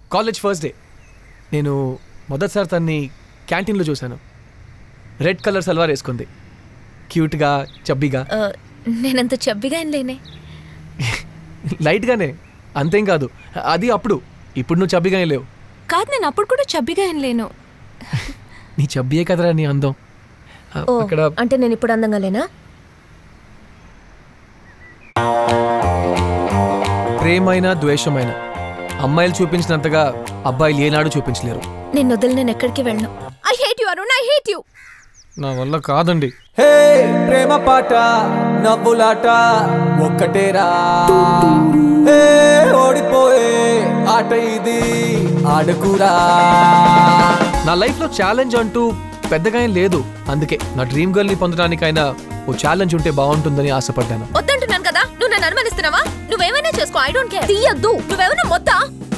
college first day నేను మొదటిసారి తన్ని క్యాంటీన్లో చూశాను రెడ్ కలర్ సల్వార్ వేసుకుంది క్యూట్గా చబ్బీగా ఆ, నేనంత చబ్బిగా ఏం లేనే లైట్గానే అంతేం కాదు అది అప్పుడు ఇప్పుడు నువ్వు చబ్బీగా ఏం లేవు కాదు నేను అప్పుడు కూడా చబ్బిగా ఏం లేను నీ చబ్బియే కదరా నీ అందం ఆ, ఓ అక్కడ అంటే నేను ఇప్పుడు అందంగా లేనా ప్రేమైన ద్వేషమైన అమ్మాయిలు చూపించినంతగా అబ్బాయిలు ఏనాడు చూపించలేరు నిన్ను వదిలి నేను ఎక్కడికి వెళ్ళను I hate you Arun I hate you నా వల్ల కాదండి హే ప్రేమ పాట నవ్వులాట ఒక్కటేరా హే ఓడిపోయే ఆట ఇది ఆడకురా నా లైఫ్లో ఛాలెంజ్ అంటూ పెద్దగా ఏం లేదు అందుకే నా డ్రీమ్ గర్ల్ని పొందడానికైనా ఓ ఛాలెంజ్ ఉంటే బాగుంటుందని ఆశపడ్డాను వద్దంటున్నాను కదా నువ్వు నన్ను అనుమానిస్తున్నావా నువ్వేమైనా చేసుకో ఐ డోంట్ కేర్ తీయద్దు నువ్వేమైనా మొత్తా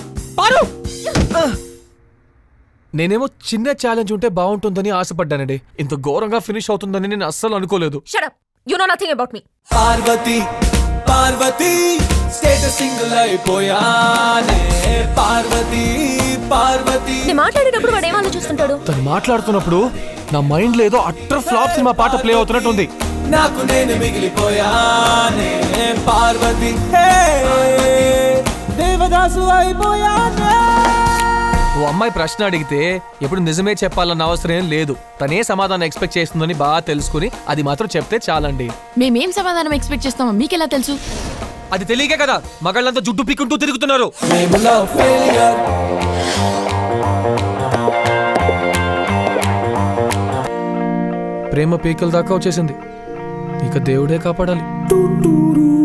నేనేమో చిన్న ఛాలెంజ్ ఉంటే బాగుంటుందని ఆశపడ్డానండి ఇంత ఘోరంగా ఫినిష్ అవుతుందని నేను అస్సలు అనుకోలేదు shut up you know nothing about me Parvathi Parvathi status single అయిపోయానే పార్వతి పార్వతి నేను మాట్లాడేటప్పుడు వాడు ఏం ఆలోచిస్తుంటాడు తను మాట్లాడుతున్నప్పుడు నా మైండ్ లో ఏదో అట్టర్ ఫ్లాప్ సినిమా పాట ప్లే అవుతున్నట్టుంది నాకు నేను మిగిలిపోయానే పార్వతి హే దేవదాసు అయిపోయానే ఓ అమ్మాయి ప్రశ్న అడిగితే ఎప్పుడు నిజమే చెప్పాలన్న అవసరం ఏం లేదు తనే సమాధానం ఎక్స్పెక్ట్ చేస్తుందని బాగా తెలుసుకుని అది మాత్రం చెప్తే చాలండి మేమేం సమాధానం ఎక్స్పెక్ట్ చేస్తామో మీకెలా తెలుసు అది తెలియకే కదా మగాళ్ళంతా జుట్టు పీక్కుంటూ తిరుగుతున్నారు మేము లవ్ ఫెయిలియర్ ప్రేమ పీకల దాకా వచ్చేసింది ఇక దేవుడే కాపాడాలి టూ టూ